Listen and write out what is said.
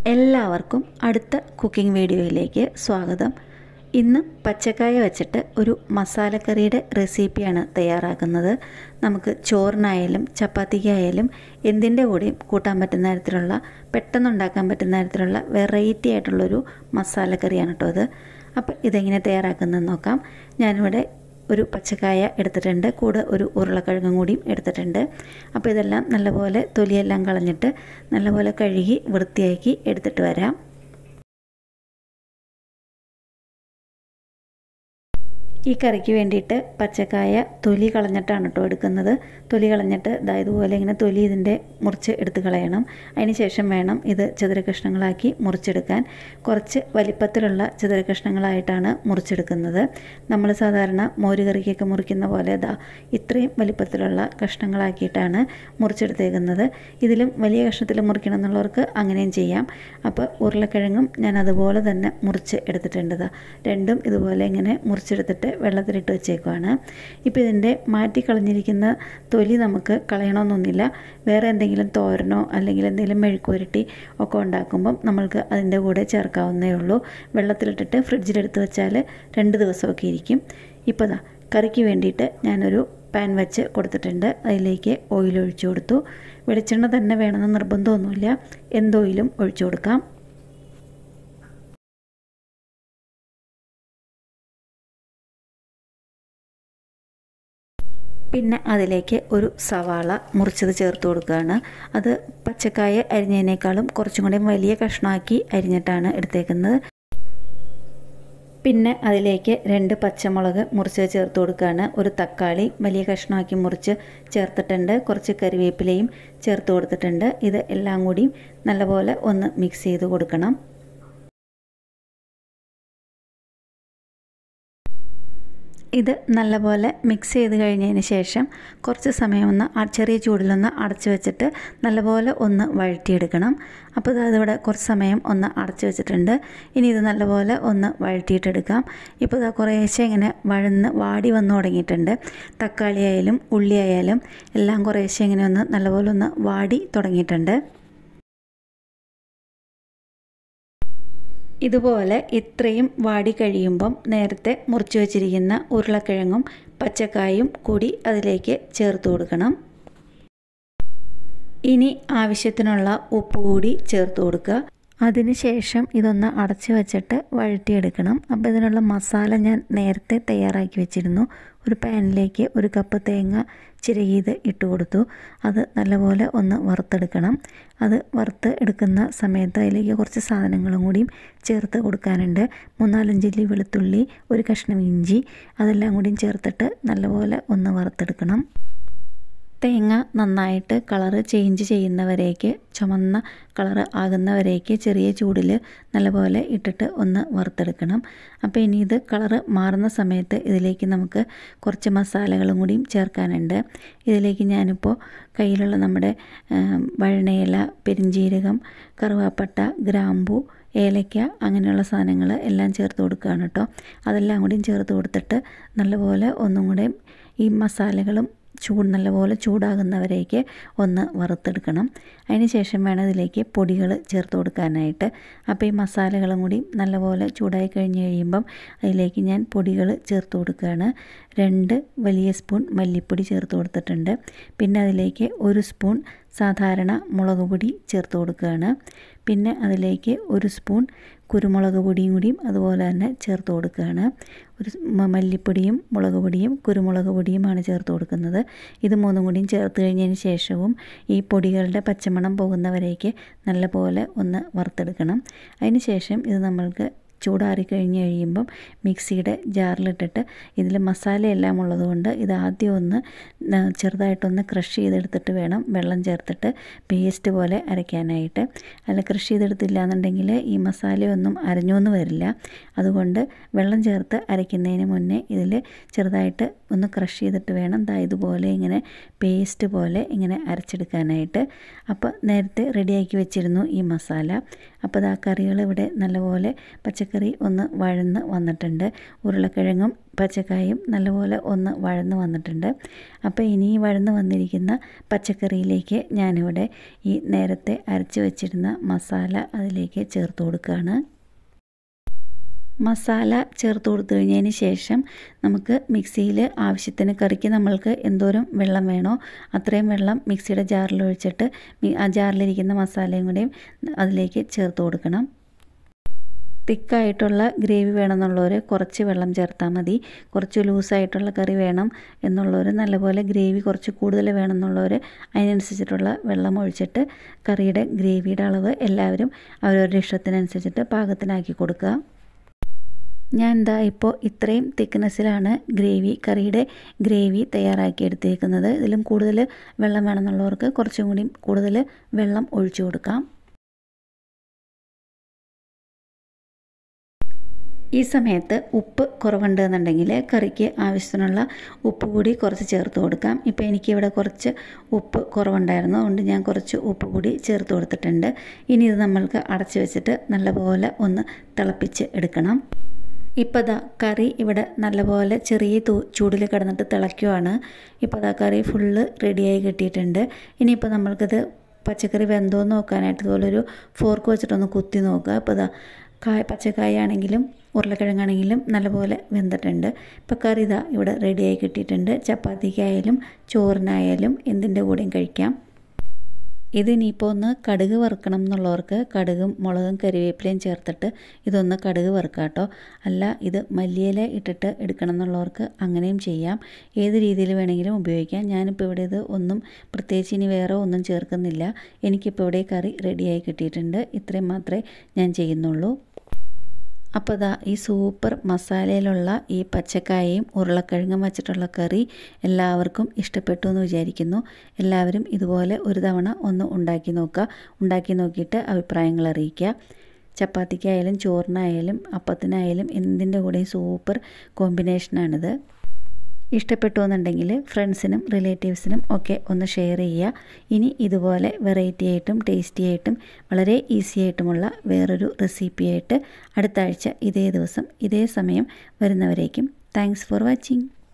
എല്ലാവർക്കും അടുത്ത കുക്കിംഗ് വീഡിയോയിലേക്ക് സ്വാഗതം ഇന്ന് പച്ചക്കായ വെച്ചിട്ട് ഒരു മസാലക്കറിയുടെ റെസിപ്പിയാണ് തയ്യാറാക്കുന്നത് നമുക്ക് ചോറിനായാലും ചപ്പാത്തിക്കായാലും എന്തിൻ്റെ കൂടെയും കൂട്ടാൻ പറ്റുന്ന തരത്തിലുള്ള പെട്ടെന്ന് ഉണ്ടാക്കാൻ പറ്റുന്ന തരത്തിലുള്ള വെറൈറ്റി ആയിട്ടുള്ളൊരു മസാലക്കറിയാണ് കേട്ടോ അത് അപ്പോൾ ഇതെങ്ങനെ തയ്യാറാക്കുന്നതെന്ന് നോക്കാം ഞാനിവിടെ ഒരു പച്ചക്കായ എടുത്തിട്ടുണ്ട് കൂടെ ഒരു ഉരുളക്കിഴങ്ങും കൂടിയും എടുത്തിട്ടുണ്ട് അപ്പോൾ ഇതെല്ലാം നല്ലപോലെ തൊലിയെല്ലാം കളഞ്ഞിട്ട് നല്ലപോലെ കഴുകി വൃത്തിയാക്കി എടുത്തിട്ട് വരാം ഈ കറിക്ക് വേണ്ടിയിട്ട് പച്ചക്കായ തൊലി കളഞ്ഞിട്ടാണ് കേട്ടോ എടുക്കുന്നത് തൊലി കളഞ്ഞിട്ട് ദാ ഇതുപോലെ ഇങ്ങനെ തൊലി ഇതിൻ്റെ മുറിച്ച് എടുത്ത് കളയണം അതിന് ശേഷം വേണം ഇത് ചതുര കഷ്ണങ്ങളാക്കി മുറിച്ചെടുക്കാൻ കുറച്ച് വലിപ്പത്തിലുള്ള ചതുര കഷ്ണങ്ങളായിട്ടാണ് മുറിച്ചെടുക്കുന്നത് നമ്മൾ സാധാരണ മോരുകറിക്കൊക്കെ മുറിക്കുന്ന പോലെ ദാ ഇത്രയും വലിപ്പത്തിലുള്ള കഷ്ണങ്ങളാക്കിയിട്ടാണ് മുറിച്ചെടുത്തേക്കുന്നത് ഇതിലും വലിയ കഷ്ണത്തിൽ മുറിക്കണം എന്നുള്ളവർക്ക് അങ്ങനെയും ചെയ്യാം അപ്പോൾ ഉരുളക്കിഴങ്ങും ഞാൻ അതുപോലെ തന്നെ മുറിച്ച് എടുത്തിട്ടുണ്ട് ദാ രണ്ടും ഇതുപോലെ ഇങ്ങനെ മുറിച്ചെടുത്തിട്ട് വെള്ളത്തിലിട്ട് വെച്ചേക്കുവാണ് ഇപ്പോൾ ഇതിൻ്റെ മാറ്റിക്കളഞ്ഞിരിക്കുന്ന തൊലി നമുക്ക് കളയണമെന്നൊന്നുമില്ല വേറെ എന്തെങ്കിലും തോരനോ അല്ലെങ്കിൽ എന്തെങ്കിലും മെഴുക്കുവരട്ടി ഒക്കെ ഉണ്ടാക്കുമ്പം നമ്മൾക്ക് അതിൻ്റെ കൂടെ ചേർക്കാവുന്നേ ഉള്ളൂ വെള്ളത്തിലിട്ടിട്ട് ഫ്രിഡ്ജിലെടുത്ത് വെച്ചാൽ രണ്ട് ദിവസമൊക്കെ ഇരിക്കും ഇപ്പോൾ ദാ കറിക്ക് വേണ്ടിയിട്ട് ഞാനൊരു പാൻ വെച്ച് കൊടുത്തിട്ടുണ്ട് അതിലേക്ക് ഓയിൽ ഒഴിച്ചു കൊടുത്തു വെളിച്ചെണ്ണ തന്നെ വേണമെന്ന് നിർബന്ധമൊന്നുമില്ല എന്തോയിലും ഒഴിച്ചു കൊടുക്കാം പിന്നെ അതിലേക്ക് ഒരു സവാള മുറിച്ചത് ചേർത്ത് കൊടുക്കുകയാണ് അത് പച്ചക്കായ അരിഞ്ഞതിനേക്കാളും കുറച്ചും കൂടി വലിയ കഷ്ണമാക്കി അരിഞ്ഞിട്ടാണ് എടുത്തേക്കുന്നത് പിന്നെ അതിലേക്ക് രണ്ട് പച്ചമുളക് മുറിച്ച് ചേർത്ത് കൊടുക്കുകയാണ് ഒരു തക്കാളി വലിയ കഷ്ണമാക്കി മുറിച്ച് ചേർത്തിട്ടുണ്ട് കുറച്ച് കറിവേപ്പിലയും ചേർത്ത് കൊടുത്തിട്ടുണ്ട് ഇത് എല്ലാം കൂടിയും നല്ലപോലെ ഒന്ന് മിക്സ് ചെയ്ത് കൊടുക്കണം ഇത് നല്ലപോലെ മിക്സ് ചെയ്ത് കഴിഞ്ഞതിന് ശേഷം കുറച്ച് സമയം ഒന്ന് ചെറിയ ചൂടിലൊന്ന് അടച്ചു വെച്ചിട്ട് നല്ലപോലെ ഒന്ന് വഴറ്റിയെടുക്കണം അപ്പോൾ ഇത് അതിവിടെ കുറച്ച് സമയം ഒന്ന് അടച്ചു വെച്ചിട്ടുണ്ട് ഇനി ഇത് നല്ലപോലെ ഒന്ന് വഴറ്റിയിട്ടെടുക്കാം ഇപ്പോൾ ഇതാ കുറേശ്ശെ ഇങ്ങനെ വഴന്ന് വാടി വന്നു തുടങ്ങിയിട്ടുണ്ട് തക്കാളി ആയാലും ഉള്ളി ആയാലും എല്ലാം കുറേശ്ശെ ഇങ്ങനെ ഒന്ന് നല്ലപോലെ ഒന്ന് വാടി തുടങ്ങിയിട്ടുണ്ട് ഇതുപോലെ ഇത്രയും വാടി കഴിയുമ്പം നേരത്തെ മുറിച്ച് വച്ചിരിക്കുന്ന ഉരുളക്കിഴങ്ങും പച്ചക്കായും കൂടി അതിലേക്ക് ചേർത്ത് കൊടുക്കണം ഇനി ആവശ്യത്തിനുള്ള ഉപ്പ് കൂടി ചേർത്ത് കൊടുക്കുക അതിനുശേഷം ഇതൊന്ന് അടച്ചു വെച്ചിട്ട് വഴറ്റിയെടുക്കണം അപ്പോൾ ഇതിനുള്ള മസാല ഞാൻ നേരത്തെ തയ്യാറാക്കി വെച്ചിരുന്നു ഒരു പാനിലേക്ക് ഒരു കപ്പ് തേങ്ങ ചിരകിയത് ഇട്ട് കൊടുത്തു അത് നല്ലപോലെ ഒന്ന് വറുത്തെടുക്കണം അത് വറുത്ത് എടുക്കുന്ന സമയത്ത് അതിലേക്ക് കുറച്ച് സാധനങ്ങളും കൂടിയും ചേർത്ത് കൊടുക്കാനുണ്ട് മൂന്നാലഞ്ചല്ലി വെളുത്തുള്ളി ഒരു കഷ്ണം ഇഞ്ചി അതെല്ലാം കൂടിയും ചേർത്തിട്ട് നല്ലപോലെ ഒന്ന് വറുത്തെടുക്കണം തേങ്ങ നന്നായിട്ട് കളറ് ചേഞ്ച് ചെയ്യുന്നവരേക്ക് ചുമന്ന കളറ് ആകുന്നവരേക്ക് ചെറിയ ചൂടിൽ നല്ലപോലെ ഇട്ടിട്ട് ഒന്ന് വറുത്തെടുക്കണം അപ്പോൾ ഇനി ഇത് കളറ് മാറുന്ന സമയത്ത് ഇതിലേക്ക് നമുക്ക് കുറച്ച് മസാലകളും കൂടിയും ചേർക്കാനുണ്ട് ഇതിലേക്ക് ഞാനിപ്പോൾ കയ്യിലുള്ള നമ്മുടെ വഴണയില പെരിഞ്ചീരകം കറുവാപ്പട്ട ഗ്രാമ്പു ഏലയ്ക്ക അങ്ങനെയുള്ള സാധനങ്ങൾ എല്ലാം ചേർത്ത് കൊടുക്കുകയാണ് കേട്ടോ അതെല്ലാം കൂടിയും ചേർത്ത് കൊടുത്തിട്ട് നല്ലപോലെ ഒന്നും കൂടെ ഈ മസാലകളും ചൂട് നല്ലപോലെ ചൂടാകുന്നവരേക്ക് ഒന്ന് വറുത്തെടുക്കണം അതിന് ശേഷം വേണം ഇതിലേക്ക് പൊടികൾ ചേർത്ത് കൊടുക്കാനായിട്ട് അപ്പോൾ ഈ മസാലകളും കൂടി നല്ലപോലെ ചൂടായി കഴിഞ്ഞ് കഴിയുമ്പം അതിലേക്ക് ഞാൻ പൊടികൾ ചേർത്ത് കൊടുക്കുകയാണ് രണ്ട് വലിയ സ്പൂൺ മല്ലിപ്പൊടി ചേർത്ത് കൊടുത്തിട്ടുണ്ട് പിന്നെ അതിലേക്ക് ഒരു സ്പൂൺ സാധാരണ മുളക് പൊടി ചേർത്ത് കൊടുക്കുകയാണ് പിന്നെ അതിലേക്ക് ഒരു സ്പൂൺ കുരുമുളക് പൊടിയും കൂടിയും അതുപോലെ തന്നെ ചേർത്ത് കൊടുക്കുകയാണ് ഒരു മല്ലിപ്പൊടിയും മുളക് പൊടിയും കുരുമുളക് പൊടിയുമാണ് ചേർത്ത് കൊടുക്കുന്നത് ഇത് മൂന്നും കൂടിയും ചേർത്ത് കഴിഞ്ഞതിന് ശേഷവും ഈ പൊടികളുടെ പച്ചമണം പോകുന്നവരേക്ക് നല്ലപോലെ ഒന്ന് വറുത്തെടുക്കണം അതിന് ശേഷം ഇത് നമ്മൾക്ക് ചൂടാറി കഴിഞ്ഞ് കഴിയുമ്പം മിക്സിയുടെ ജാറിലിട്ടിട്ട് ഇതിൽ മസാലയെല്ലാം ഉള്ളതുകൊണ്ട് ഇത് ആദ്യം ഒന്ന് ചെറുതായിട്ടൊന്ന് ക്രഷ് ചെയ്തെടുത്തിട്ട് വേണം വെള്ളം ചേർത്തിട്ട് പേസ്റ്റ് പോലെ അരയ്ക്കാനായിട്ട് അല്ല ക്രഷ് ചെയ്തെടുത്തില്ല എന്നുണ്ടെങ്കിൽ ഈ മസാലയൊന്നും അരഞ്ഞൊന്നും വരില്ല അതുകൊണ്ട് വെള്ളം ചേർത്ത് അരയ്ക്കുന്നതിന് മുന്നേ ഇതിൽ ചെറുതായിട്ട് ഒന്ന് ക്രഷ് ചെയ്തിട്ട് വേണം ദാ ഇതുപോലെ ഇങ്ങനെ പേസ്റ്റ് പോലെ ഇങ്ങനെ അരച്ചെടുക്കാനായിട്ട് അപ്പോൾ നേരത്തെ റെഡിയാക്കി വെച്ചിരുന്നു ഈ മസാല അപ്പോൾ ദാ കറികൾ ഇവിടെ നല്ലപോലെ പച്ചക്കറി പച്ചക്കറി ഒന്ന് വഴന്ന് വന്നിട്ടുണ്ട് ഉരുളക്കിഴങ്ങും പച്ചക്കായും നല്ലപോലെ ഒന്ന് വഴന്ന് വന്നിട്ടുണ്ട് അപ്പോൾ ഇനി ഈ വഴന്ന് വന്നിരിക്കുന്ന പച്ചക്കറിയിലേക്ക് ഞാനിവിടെ ഈ നേരത്തെ അരച്ച് വെച്ചിരുന്ന മസാല അതിലേക്ക് ചേർത്ത് കൊടുക്കുകയാണ് മസാല ചേർത്ത് കൊടുത്തു കഴിഞ്ഞതിന് ശേഷം നമുക്ക് മിക്സിയിൽ ആവശ്യത്തിന് കറിക്ക് നമ്മൾക്ക് എന്തോരം വെള്ളം വേണോ അത്രയും വെള്ളം മിക്സിയുടെ ജാറിൽ ഒഴിച്ചിട്ട് ആ ജാറിലിരിക്കുന്ന മസാലയും കൂടെയും അതിലേക്ക് ചേർത്ത് കൊടുക്കണം തിക്കായിട്ടുള്ള ഗ്രേവി വേണമെന്നുള്ളവർ കുറച്ച് വെള്ളം ചേർത്താൽ മതി കുറച്ച് ലൂസായിട്ടുള്ള കറി വേണം എന്നുള്ളവർ നല്ലപോലെ ഗ്രേവി കുറച്ച് കൂടുതൽ വേണമെന്നുള്ളവർ അതിനനുസരിച്ചിട്ടുള്ള വെള്ളം ഒഴിച്ചിട്ട് കറിയുടെ ഗ്രേവിയുടെ അളവ് എല്ലാവരും അവരവരുടെ ഇഷ്ടത്തിനനുസരിച്ചിട്ട് പാകത്തിനാക്കി കൊടുക്കുക ഞാൻ എന്താ ഇപ്പോൾ ഇത്രയും തിക്നെസ്സിലാണ് ഗ്രേവി കറിയുടെ ഗ്രേവി തയ്യാറാക്കി എടുത്തേക്കുന്നത് ഇതിലും കൂടുതൽ വെള്ളം വേണമെന്നുള്ളവർക്ക് കുറച്ചും കൂടി കൂടുതൽ വെള്ളം ഒഴിച്ചു കൊടുക്കാം ഈ സമയത്ത് ഉപ്പ് കുറവുണ്ട് എന്നുണ്ടെങ്കിൽ കറിക്ക് ആവശ്യത്തിനുള്ള ഉപ്പ് കൂടി കുറച്ച് ചേർത്ത് കൊടുക്കാം ഇപ്പോൾ എനിക്കിവിടെ കുറച്ച് ഉപ്പ് കുറവുണ്ടായിരുന്നു അതുകൊണ്ട് ഞാൻ കുറച്ച് ഉപ്പ് കൂടി ചേർത്ത് കൊടുത്തിട്ടുണ്ട് ഇനി ഇത് നമ്മൾക്ക് അടച്ചു വെച്ചിട്ട് നല്ലപോലെ ഒന്ന് തിളപ്പിച്ച് എടുക്കണം ഇപ്പോൾ ദാ കറി ഇവിടെ നല്ലപോലെ ചെറിയ തൂ ചൂടിൽ കിടന്നിട്ട് തിളയ്ക്കുവാണ് ഇപ്പോൾ ദാ കറി ഫുള്ള് റെഡിയായി കിട്ടിയിട്ടുണ്ട് ഇനിയിപ്പോൾ നമ്മൾക്കിത് പച്ചക്കറി വെന്തോന്ന് നോക്കാനായിട്ട് ഇതുപോലെ ഒരു ഫോർക്ക് വെച്ചിട്ടൊന്ന് കുത്തി നോക്കുക ഇപ്പോൾ ഇതാ കായ പച്ചക്കായ ആണെങ്കിലും ഉരുളക്കിഴങ്ങാണെങ്കിലും നല്ലപോലെ വെന്തിട്ടുണ്ട് ഇപ്പോൾ കറി ഇതാ ഇവിടെ റെഡിയായി കിട്ടിയിട്ടുണ്ട് ചപ്പാത്തിക്കായാലും ചോറിനായാലും എന്തിൻ്റെ കൂടെയും കഴിക്കാം ഇത് ഇനിയിപ്പോൾ ഒന്ന് കടുക് വറുക്കണം എന്നുള്ളവർക്ക് കടുകും മുളകും കരിവേപ്പിലയും ചേർത്തിട്ട് ഇതൊന്ന് കടുക് വറുക്കുക കേട്ടോ അല്ല ഇത് മല്ലിയില ഇട്ടിട്ട് എടുക്കണം എന്നുള്ളവർക്ക് അങ്ങനെയും ചെയ്യാം ഏത് രീതിയിൽ വേണമെങ്കിലും ഉപയോഗിക്കാം ഞാനിപ്പോൾ ഇവിടെ ഇത് ഒന്നും പ്രത്യേകിച്ച് ഇനി വേറെ ഒന്നും ചേർക്കുന്നില്ല എനിക്കിപ്പോൾ ഇവിടെ കറി റെഡിയായി കിട്ടിയിട്ടുണ്ട് ഇത്രയും മാത്രമേ ഞാൻ ചെയ്യുന്നുള്ളൂ അപ്പോൾ ദാ ഈ സൂപ്പർ മസാലയിലുള്ള ഈ പച്ചക്കായയും ഉരുളക്കിഴങ്ങും വച്ചിട്ടുള്ള കറി എല്ലാവർക്കും ഇഷ്ടപ്പെട്ടു എന്ന് വിചാരിക്കുന്നു എല്ലാവരും ഇതുപോലെ ഒരു തവണ ഒന്ന് ഉണ്ടാക്കി നോക്കുക ഉണ്ടാക്കി നോക്കിയിട്ട് അഭിപ്രായങ്ങൾ അറിയിക്കുക ചപ്പാത്തിക്കായാലും ചോറിനായാലും അപ്പത്തിനായാലും എന്തിൻ്റെ കൂടെയും സൂപ്പർ കോമ്പിനേഷനാണിത് ഇഷ്ടപ്പെട്ടു എന്നുണ്ടെങ്കിൽ ഫ്രണ്ട്സിനും റിലേറ്റീവ്സിനും ഒക്കെ ഒന്ന് ഷെയർ ചെയ്യുക ഇനി ഇതുപോലെ വെറൈറ്റി ആയിട്ടും ടേസ്റ്റി ആയിട്ടും വളരെ ഈസി ആയിട്ടുമുള്ള വേറൊരു റെസിപ്പിയായിട്ട് അടുത്ത ആഴ്ച ഇതേ ദിവസം ഇതേ സമയം വരുന്നവരേക്കും താങ്ക്സ് ഫോർ വാച്ചിങ്